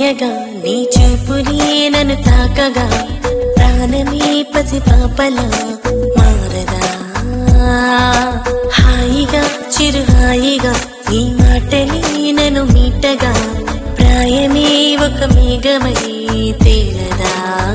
తీయగా నీ చూపులే నన్ను తాకగా ప్రాణమే పసి పాపలా మారదా హాయిగా చిరు హాయిగా నీ మాటలే నన్ను మీటగా ప్రాయమే ఒక మేఘమై తేలదా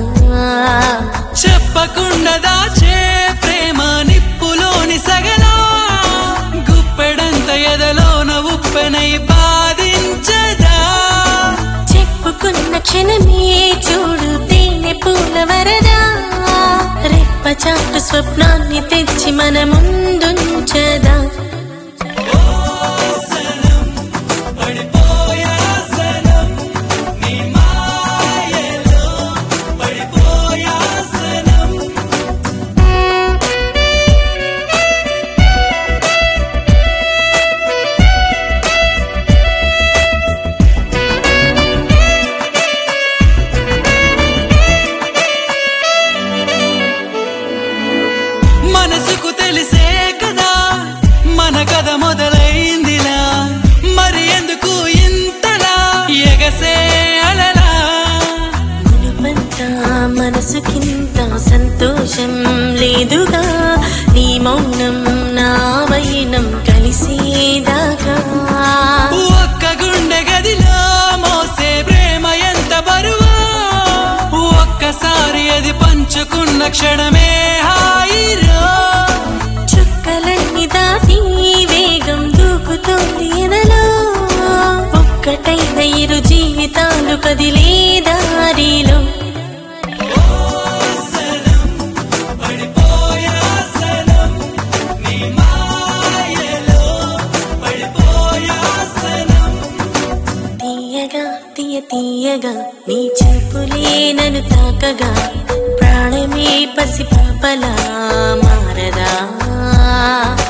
చెప్పకుండా దాచే ప్రేమ నిప్పులోని సగలా గుప్పెడంత ఎదలోన ఉప్పెనై బాధించదా చెప్పుకున్న క్షణమే చూడు తేనె పూల వరదా రెప్ప చాటు స్వప్నాన్ని తెచ్చి మన ముందుంచదా పడిపోయా సనం నీ మాయలో పడిపోయా సనం మనసుకు తెలిసే కదా మన కథ మొదలైందిలా మరి ఎందుకు ఇంతలా ఎగసే అలలా మునుపంతా మనసుకింత సంతోషం లేదుగా నీ మౌనం నా వైనం కలిసేదాకా ఒక్క గుండె గదిలో మోసే ప్రేమ ఎంత బరువో ఒక్కసారి అది పంచుకున్న క్షణమే హాయిరో చుక్కలన్నీ దాటి వేగం దూకుతోంది ఎదలో ఒక్కటైన ఇరు జీవితాలు కదిలే దారిలో పడిపోయా సనం నీ మాయలో పడిపోయా సనం తీయగా తీయ తీయగా నీ చూపులే నన్ను తాకగా ప్రాణమే పసి పాపలా మారదా